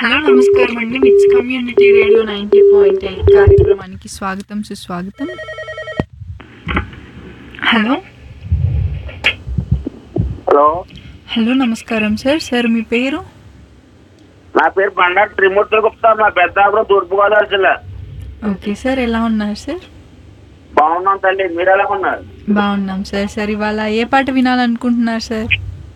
hello నమస్కారం అండి MITS community radio ninety point eight కార్యక్రమానికి స్వాగతం సుస్వాగతం హలో హలో హలో నమస్కారం సార్ సార్ మీ పేరు నా పేరు బండారు త్రిమూర్తుల గుప్తా మా పెద్దాపురం తూర్పుగోదావరి జిల్లా ఓకే సార్ ఎలా ఉన్నారు సార్ బాగున్నాం తల్లి మీరు ఎలా ఉన్నారు బాగున్నాం సార్ సార్ ఇవాళ ఏ పాట వినాలనుకుంటున్నారు సార్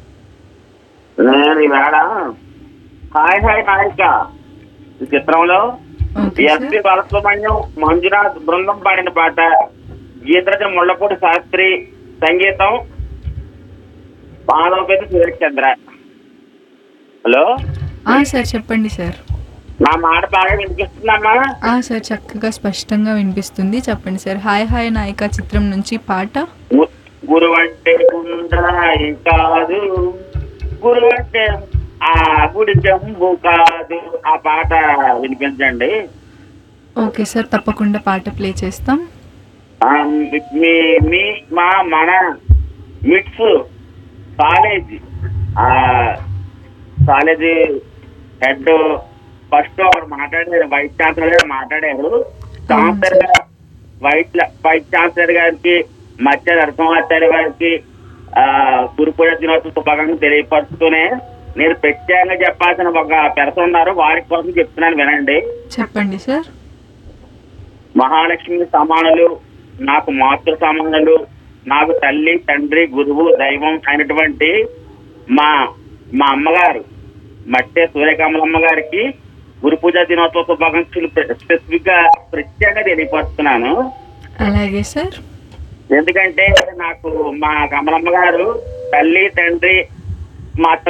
నేను ఈవేళ హాయ్ హాయ్ నాయక ఈ చిత్రంలో okay SP sir Balasubrahmanyam Manjunath బృందం పాడిన పాట గీతరజ ముళ్ళపూడి శాస్త్రి సంగీతం పాదవపేట సూర్యచంద్ర హలో ఆ, సార్ చెప్పండి సార్ నా మాట బాగా వినిపిస్తుందమ్మా ఆ, సార్ చక్కగా స్పష్టంగా వినిపిస్తుంది చెప్పండి సార్ హాయ్ హాయ్ నాయక చిత్రం నుంచి పాట గు- గురువు అంటే గుండ్రాయి కాదు గురువు అంటే ఆ గుడి జంబు కాదు ఆ పాట వినిపించండి ఓకే సార్ తప్పకుండా పాట ప్లే చేస్తాం ఆ, మీ మీ మా మన మిట్స్ కాలేజ్ ఆ కాలేజీ హెడ్ ఫస్ట్ ఒకరు మాట్లాడారు వైస్ ఛాన్సలర్ గారు మాట్లాడారు ఛాన్సలర్ గారు వైస్ వైస్ ఛాన్సలర్ గారికి మత్స్య నరసింహాచార్య గారికి ఆ గురుపూజ దినోత్సవ శుభాకాంక్షలు తెలియపరుస్తూనే నేను ప్రత్యేకంగా చెప్పాల్సిన ఒక పెరస ఉన్నారు వారి కోసం చెప్తున్నాను వినండి చెప్పండి సార్ మహాలక్ష్మి సమానులు నాకు మాతృ సమానులు నాకు తల్లి తండ్రి గురువు దైవం అయినటువంటి మా మా అమ్మగారు మట్టే సూర్యకమలమ్మ గారికి గురు పూజ దినోత్సవ శుభాకాంక్షలు స్పెసిఫిక్ గా ప్రత్యేకంగా తెలియపరుస్తున్నాను అలాగే సార్ ఎందుకంటే నాకు మా కమలమ్మ గారు తల్లి తండ్రి మా